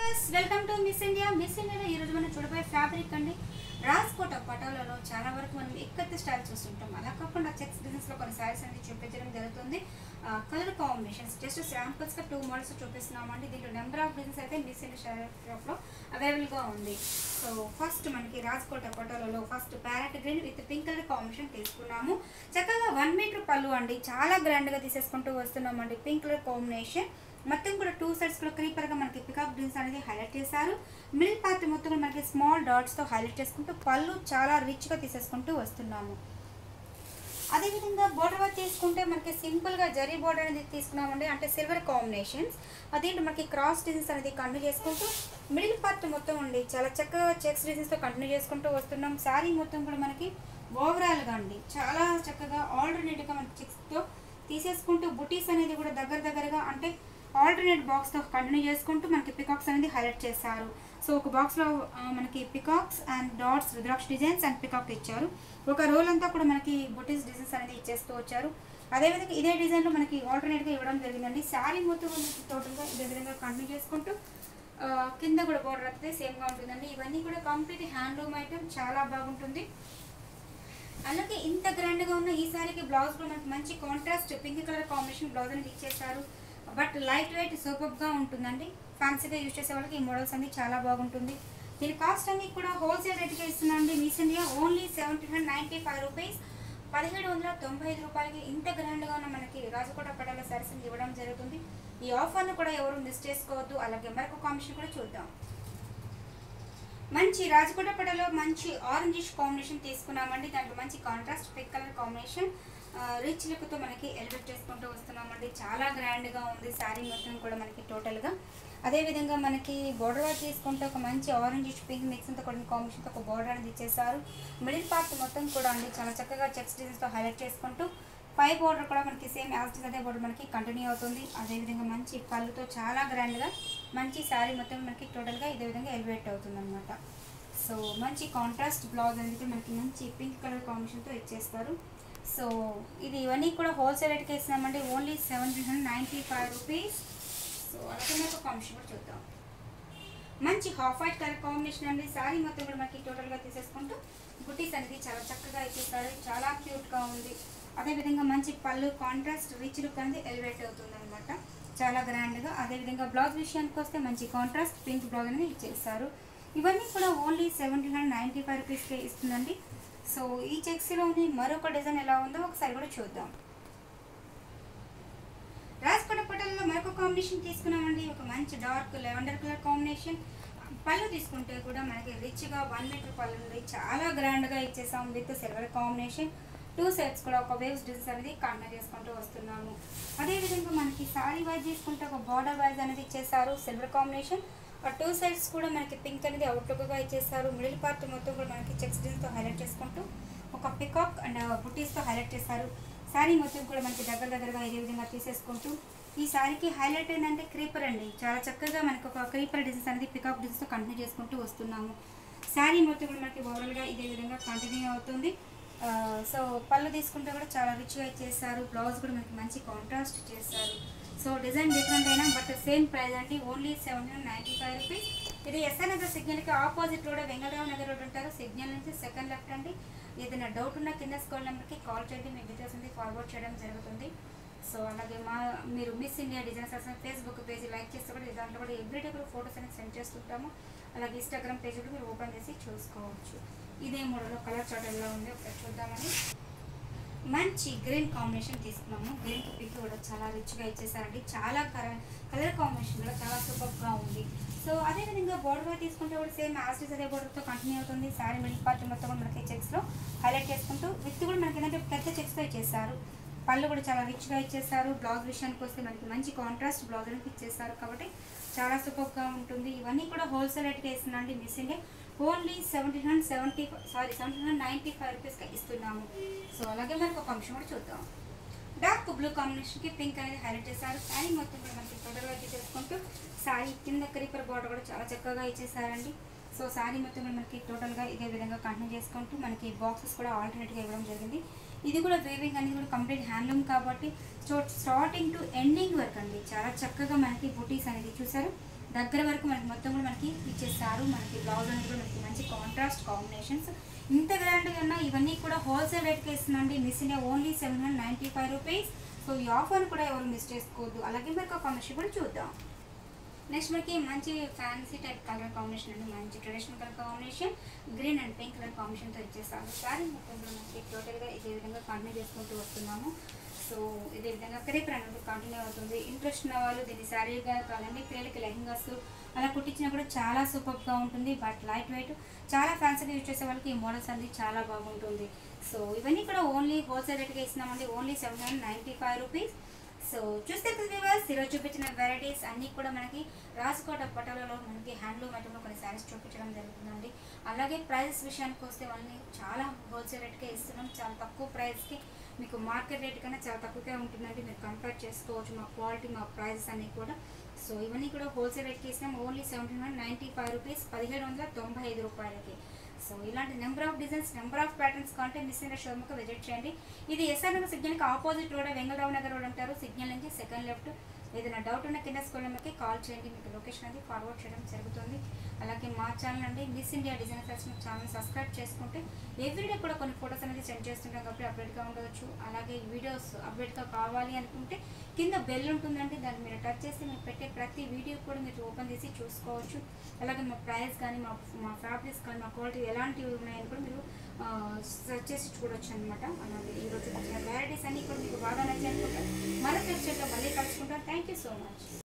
viewers welcome to Miss India Miss ఇండియాలో ఈరోజు మనం చూడబోయే ఫ్యాబ్రిక్ అండి రాజ్కోట పటాలలో చాలా వరకు మనం ఎక్కత్తి స్టైల్ చూస్తుంటాం అలా కాకుండా చెక్స్ బిజినెస్లో కొన్ని శారీస్ అనేది చూపించడం జరుగుతుంది కలర్ కాంబినేషన్స్ జస్ట్ శాంపుల్స్గా టూ మోడల్స్ చూపిస్తున్నామండి దీంట్లో నెంబర్ ఆఫ్ బిజినెస్ అయితే మిస్ ఇండియా షాప్లో అవైలబుల్గా ఉంది సో ఫస్ట్ మనకి రాజ్కోట పటాలలో first parrot green with pink colour combination తీసుకున్నాము చక్కగా వన్ మీటర్ పళ్ళు అండి చాలా గ్రాండ్గా తీసేసుకుంటూ వస్తున్నామండి పింక్ కలర్ కాంబినేషన్ మొత్తం కూడా టూ సైడ్స్ కూడా క్రీపర్గా మనకి పికప్ గ్రీన్స్ అనేది హైలైట్ చేశారు మిడిల్ పార్ట్ మొత్తం కూడా మనకి స్మాల్ డాట్స్తో హైలైట్ చేసుకుంటూ పళ్ళు చాలా రిచ్గా తీసేసుకుంటూ వస్తున్నాము అదేవిధంగా బోర్డర్ వర్క్ తీసుకుంటే మనకి సింపుల్గా జరీ బోర్డర్ అనేది తీసుకున్నామండి అంటే సిల్వర్ కాంబినేషన్స్ అదేంటి మనకి క్రాస్ డిజైన్స్ అనేది కంటిన్యూ చేసుకుంటూ మిడిల్ పార్ట్ మొత్తం ఉండి చాలా చక్కగా చెక్స్ డిజైన్స్తో కంటిన్యూ చేసుకుంటూ వస్తున్నాం శారీ మొత్తం కూడా మనకి ఓవరాల్గా అండి చాలా చక్కగా ఆల్టర్నేట్గా మనకి చెక్స్తో తీసేసుకుంటూ బుటీస్ అనేది కూడా దగ్గర దగ్గరగా అంటే ఆల్టర్నేట్ బాక్స్తో కంటిన్యూ చేసుకుంటూ మనకి పికాక్స్ అనేది హైలైట్ చేశారు సో ఒక బాక్స్లో మనకి peacocks and dots rudraksha designs and peacock ఇచ్చారు ఒక రోల్ అంతా కూడా మనకి బుటీస్ డిజైన్స్ అనేది ఇచ్చేస్తూ వచ్చారు అదేవిధంగా ఇదే డిజైన్లో మనకి ఆల్టర్నేట్గా ఇవ్వడం జరిగిందండి శారీ మొత్తం మనకి టోటల్గా ఇదే విధంగా కంటిన్యూ చేసుకుంటూ ఆ, కింద కూడా బోర్డర్ అయితే సేమ్గా ఉంటుందండి ఇవన్నీ కూడా కంప్లీట్ హ్యాండ్లూమ్ ఐటమ్ చాలా బాగుంటుంది అలాగే ఇంత గ్రాండ్గా ఉన్న ఈ సారీకి బ్లౌజ్ కూడా మనకి మంచి contrast pink colour combination blouse అనేది ఇచ్చేసారు బట్ లైట్ వెయిట్ సూపర్గా ఉంటుందండి ఫ్యాన్సీగా యూజ్ చేసే వాళ్ళకి ఈ మోడల్స్ అన్ని చాలా బాగుంటుంది దీని కాస్ట్ అన్ని కూడా హోల్సేల్ రేట్కి ఇస్తుందండి Miss India only seventeen hundred ninety five rupees పదిహేడు వందల తొంభై ఐదు రూపాయలకి ఇంత గ్రాండ్గా ఉన్న మనకి రాజకోట పటాల సారీస్ ఇవ్వడం జరుగుతుంది ఈ ఆఫర్ను కూడా ఎవరు మిస్ చేసుకోవద్దు అలాగే మరొక కాంబినేషన్ కూడా చూద్దాం మంచి రాజకోట పటలో మంచి ఆరెంజిష్ కాంబినేషన్ తీసుకున్నామండి దాంట్లో మంచి contrast pink colour combination rich లుక్తో మనకి ఎలివేట్ చేసుకుంటూ వస్తున్నామండి చాలా గ్రాండ్గా ఉంది శారీ మొత్తం కూడా మనకి టోటల్గా అదేవిధంగా మనకి బోర్డర్ వర్క్ తీసుకుంటే ఒక మంచి ఆరెంజిష్ పింక్ మిక్స్తో కొన్ని కాంబినేషన్తో ఒక బోర్డర్ అనేది ఇచ్చేసారు మిడిల్ పార్ట్ మొత్తం కూడా అండి చాలా చక్కగా చెక్స్ డిజైన్స్తో హైలైట్ చేసుకుంటూ పై బోర్డర్ కూడా మనకి సేమ్ యాజ్ అదే బోర్డర్ మనకి కంటిన్యూ అవుతుంది అదేవిధంగా మంచి పళ్ళుతో చాలా గ్రాండ్గా మంచి శారీ మొత్తం మనకి టోటల్గా ఇదే విధంగా ఎలివేట్ అవుతుంది అనమాట సో మంచి కాంట్రాస్ట్ బ్లౌజ్ అనేది మనకి మంచి పింక్ కలర్ కాంబినేషన్తో ఇచ్చేస్తారు సో ఇది ఇవన్నీ కూడా హోల్సేల్ రేట్కి ఇస్తున్నామండి only seventeen hundred ninety five rupees so అలాగే ఒక కాంబినేషన్ కూడా చూద్దాం మంచి హాఫ్ వైట్ కలర్ కాంబినేషన్ అండి శారీ మొత్తం కూడా మనకి టోటల్గా తీసేసుకుంటూ బుటీస్ అనేది చాలా చక్కగా ఇచ్చేసారు చాలా క్యూట్గా ఉంది అదేవిధంగా మంచి పళ్ళు కాంట్రాస్ట్ రిచ్ లుక్ అనేది ఎలివేట్ అవుతుంది అనమాట చాలా గ్రాండ్గా అదేవిధంగా బ్లౌజ్ విషయానికి వస్తే మంచి కాంట్రాస్ట్ పింక్ బ్లౌజ్ అనేది ఇచ్చేసారు ఇవన్నీ కూడా only seventeen hundred ninety five రూపీస్కే ఇస్తుందండి సో ఈ చెక్స్లోని మరొక డిజైన్ ఎలా ఉందో ఒకసారి కూడా చూద్దాం రాజ్కోట పటల్లో మరొక కాంబినేషన్ తీసుకున్నామండి ఒక మంచి డార్క్ లెవెండర్ కలర్ కాంబినేషన్ పళ్ళు తీసుకుంటే కూడా మనకి రిచ్గా వన్ మీటర్ పళ్ళు ఉంది చాలా గ్రాండ్గా ఇచ్చేసాం with silver combination two sets కూడా ఒక వేవ్స్ డిజైన్స్ అనేది కంటిన్యూ చేసుకుంటూ వస్తున్నాము అదేవిధంగా మనకి సారీ వైజ్ తీసుకుంటే ఒక బార్డర్ వైజ్ అనేది ఇచ్చేసారు సిల్వర్ కాంబినేషన్ ఆ టూ సైడ్స్ కూడా మనకి పింక్ అనేది అవుట్లుక్గా ఇచ్చేసారు మిడిల్ పార్ట్ మొత్తం కూడా మనకి చెక్స్ డిజైన్తో హైలైట్ చేసుకుంటూ ఒక పికాక్ అండ్ బుటీస్తో హైలైట్ చేశారు శారీ మొత్తం కూడా మనకి దగ్గర దగ్గరగా ఇదే విధంగా తీసేసుకుంటూ ఈ శారీకి హైలైట్ ఏంటంటే క్రీపర్ అండి చాలా చక్కగా మనకి ఒక క్రీపర్ డిజైన్స్ అనేది పికాక్ డిజైన్స్తో కంటిన్యూ చేసుకుంటూ వస్తున్నాము శారీ మొత్తం కూడా మనకి ఓవరాల్గా ఇదే విధంగా కంటిన్యూ అవుతుంది ఆ, సో పళ్ళు తీసుకుంటే కూడా చాలా రిచ్గా ఇచ్చేసారు బ్లౌజ్ కూడా మనకి మంచి కాంట్రాస్ట్ చేశారు సో డిజైన్ డిఫరెంట్ అయినా బట్ సేమ్ ప్రైస్ అండి only seven hundred ninety five rupees ఇది ఎస్ఆర్ నగర్ సిగ్నల్కి opposite road Venkatarao Nagar road ఉంటారు సిగ్నల్ నుంచి సెకండ్ లెఫ్ట్ అండి ఏదైనా డౌట్ ఉన్నా కింద స్కూల్ నెంబర్కి కాల్ చేయండి మీ డీటెయిల్స్ అనేది ఫార్వర్డ్ చేయడం జరుగుతుంది సో అలాగే మా మీరు మిస్ ఇండియా డిజైన్స్ అసలు ఫేస్బుక్ పేజ్ లైక్ చేస్తే కూడా దాంట్లో కూడా ఎవ్రీడే కూడా ఫోటోస్ అనేది సెండ్ చేస్తుంటాము అలాగే ఇన్స్టాగ్రామ్ పేజ్ కూడా మీరు ఓపెన్ చేసి చూసుకోవచ్చు ఇదే మోడల్లో కలర్ చార్ట్ ఎలా ఉంది ఒకసారి చూద్దామని మంచి గ్రీన్ కాంబినేషన్ తీసుకున్నాము గ్రీన్ పింక్ కూడా చాలా రిచ్గా ఇచ్చేసారండి చాలా కలర్ కలర్ కాంబినేషన్ కూడా చాలా సూపర్గా ఉంది సో అదేవిధంగా బోర్డర్గా తీసుకుంటే కూడా సేమ్ యాస్టిస్ అదే బోర్డర్తో కంటిన్యూ అవుతుంది శారీ మిడిల్ పార్ట్ మొత్తం కూడా మనకి చెక్స్లో హైలైట్ చేసుకుంటూ విత్ కూడా మనకి ఏంటంటే పెద్ద చెక్స్తో ఇచ్చేసారు పళ్ళు కూడా చాలా రిచ్గా ఇచ్చేసారు బ్లౌజ్ విషయానికి వస్తే మనకి మంచి కాంట్రాస్ట్ బ్లౌజ్ అనేది ఇచ్చేసారు కాబట్టి చాలా సూపర్గా ఉంటుంది ఇవన్నీ కూడా హోల్సేల్ రేట్కి ఇస్తున్నాండి Miss India only seventeen hundred seventy sorry seventeen hundred ninety five రూపీస్కి ఇస్తున్నాము సో అలాగే మనకు ఒక అంశం కూడా చూద్దాం డార్క్ బ్లూ కాంబినేషన్కి పింక్ అనేది హైలైట్ చేశారు శారీ మొత్తం కూడా మనకి టోటల్గా తీసేసుకుంటూ శారీ కింద క్రీపర్ బార్డర్ కూడా చాలా చక్కగా ఇచ్చేసారండి సో శారీ మొత్తం కూడా మనకి టోటల్గా ఇదే విధంగా కంటిన్యూ చేసుకుంటూ మనకి బాక్సెస్ కూడా ఆల్టర్నేట్గా ఇవ్వడం జరిగింది ఇది కూడా వేవింగ్ అనేది కూడా కంప్లీట్ హ్యాండ్లూమ్ కాబట్టి స్టార్టింగ్ టు ఎండింగ్ వరకు అండి చాలా చక్కగా మనకి బుటీస్ అనేది చూసారు దగ్గర వరకు మనకి మొత్తం కూడా మనకి ఇచ్చేస్తారు మనకి బ్లౌజ్ అనేది కూడా మనకి మంచి కాంట్రాస్ట్ కాంబినేషన్స్ ఇంత గ్రాండ్గా ఉన్న ఇవన్నీ కూడా హోల్సేల్ రేట్కి ఇస్తుందండి Miss India only seven hundred ninety five rupees so ఈ ఆఫర్ కూడా ఎవరు మిస్ చేసుకోవద్దు అలాగే మరి ఒక కాంబినేషన్ కూడా చూద్దాం నెక్స్ట్ మనకి మంచి ఫ్యాన్సీ టైప్ కలర్ కాంబినేషన్ అండి మంచి traditional colour combination green and pink colour కాంబినేషన్తో ఇచ్చేస్తాము సారీ మొత్తంలో మనకి టోటల్గా ఇదే విధంగా కంటిన్యూ చేసుకుంటూ వస్తున్నాము సో ఇదే విధంగా క్రేప్ అనేది కంటిన్యూ అవుతుంది ఇంట్రెస్ట్ ఉన్న వాళ్ళు దీన్ని శారీగా కాదండి పిల్లలకి లెహంగాస్ అలా కుట్టించినా కూడా చాలా సూపర్గా ఉంటుంది బట్ లైట్ వెయిట్ చాలా ఫ్యాన్సీగా యూజ్ చేసే వాళ్ళకి ఈ మోడల్స్ అనేది చాలా బాగుంటుంది సో ఇవన్నీ కూడా ఓన్లీ హోల్సేల్ రేట్గా ఇస్తున్నామండి only seven hundred ninety five rupees so చూస్తే వ్యూవర్స్ ఈరోజు చూపించిన వెరైటీస్ అన్నీ కూడా మనకి రాసుకోట పటాలలో మనకి హ్యాండ్లూమ్ ఐటమ్లో కొన్ని శారీస్ చూపించడం జరుగుతుందండి అలాగే ప్రైస్ విషయానికి వస్తే వాళ్ళని చాలా హోల్సేల్ రేట్కే ఇస్తున్నాం చాలా తక్కువ ప్రైస్కి మీకు మార్కెట్ రేట్ కన్నా చాలా తక్కువగా ఉంటుందండి మీరు కంపేర్ చేసుకోవచ్చు మా క్వాలిటీ మా ప్రైజెస్ అన్నీ కూడా సో ఇవన్నీ కూడా హోల్సేల్ రేట్కి ఇస్తాం only seventeen hundred ninety five rupees పదిహేడు వందల తొంభై ఐదు రూపాయలకి సో ఇలాంటి number of designs number of patterns కంటే మిస్ అయిన షోరూమ్కి విజిట్ చేయండి ఇది ఎస్ఆర్ నగర్ సిగ్నల్కి opposite road Vengalarao Nagar road అంటారు సిగ్నల్ నుంచి సెకండ్ లెఫ్ట్ ఏదైనా డౌట్ ఉన్న కింద స్కూల్ నెంబర్కి కాల్ చేయండి మీకు లొకేషన్ అది ఫార్వర్డ్ చేయడం జరుగుతుంది అలాగే మా ఛానల్ అండి Miss India design fashion channel subscribe చేసుకుంటే ఎవ్రీడే కూడా కొన్ని ఫోటోస్ అనేది సెండ్ చేస్తుంటాం కాబట్టి అప్డేట్గా ఉండవచ్చు అలాగే ఈ వీడియోస్ అప్డేట్గా కావాలి అనుకుంటే కింద బెల్ ఉంటుందండి దాన్ని మీరు టచ్ చేసి మేము పెట్టే ప్రతి వీడియో కూడా మీరు ఓపెన్ చేసి చూసుకోవచ్చు అలాగే మా ప్రైస్ కానీ మా మా ఫ్యాబ్రిక్స్ కానీ మా క్వాలిటీ ఎలాంటివి ఉన్నాయని కూడా మీరు సెర్చ్ చేసి చూడొచ్చు అనమాట అలాగే ఈరోజు వచ్చిన వెరైటీస్ అన్ని కూడా మీకు బాగా నచ్చాయి అనుకుంటే మరొక వెబ్సైట్లో మళ్ళీ కలుసుకుంటాం థ్యాంక్ యూ సో మచ్